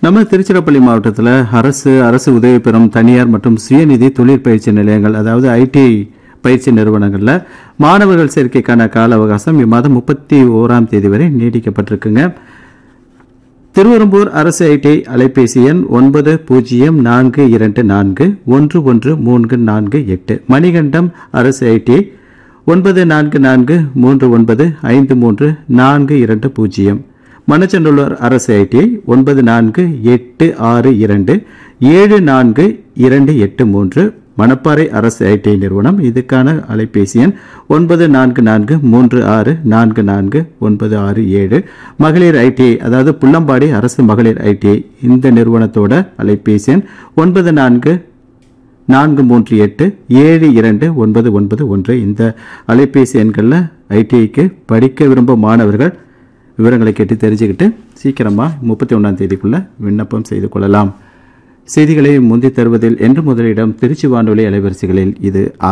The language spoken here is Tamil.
நம்ம திருச்சிராப்பள்ளி மாவட்டத்தில் அரசு அரசு உதவி பெறும் தனியார் மற்றும் சுயநிதி தொழிற்பயிற்சி நிலையங்கள் அதாவது ஐடிஐ பயிற்சி நிறுவனங்களில் மாணவர்கள் சேர்க்கைக்கான கால அவகாசம் இம்மாதம் முப்பத்தி ஓராம் தேதி வரை நீடிக்கப்பட்டிருக்குங்க திருவெரும்பூர் அரசு ஐடிஐ அலைபேசி எண் ஒன்பது பூஜ்ஜியம் நான்கு இரண்டு நான்கு ஒன்று ஒன்று மூன்று நான்கு எட்டு மணிகண்டம் அரசு ஐடிஐ ஒன்பது நான்கு நான்கு மூன்று ஒன்பது ஐந்து மூன்று நான்கு இரண்டு பூஜ்ஜியம் மணச்சநல்லூர் அரசு ஐடிஐ ஒன்பது நான்கு எட்டு ஆறு இரண்டு ஏழு நான்கு இரண்டு எட்டு மூன்று மணப்பாறை அரசு ஐடிஐ நிறுவனம் இதுக்கான அலைபேசி எண் ஒன்பது நான்கு நான்கு மூன்று ஆறு நான்கு நான்கு ஒன்பது ஆறு ஏழு மகளிர் ஐடிஐ அதாவது புள்ளம்பாடி அரசு மகளிர் ஐடிஐ இந்த நிறுவனத்தோட அலைபேசி எண் ஒன்பது நான்கு நான்கு மூன்று எட்டு ஏழு இரண்டு ஒன்பது ஒன்பது ஒன்று இந்த அலைபேசி எண்களில் ஐடிஐக்கு படிக்க விரும்பும் மாணவர்கள் விவரங்களை கேட்டு தெரிஞ்சுக்கிட்டு சீக்கிரமாக முப்பத்தி ஒன்றாம் தேதிக்குள்ளே விண்ணப்பம் செய்து கொள்ளலாம் செய்திகளை முந்தி தருவதில் என்று முதலிடம் திருச்சி வானொலி அலைவரிசைகளில் இது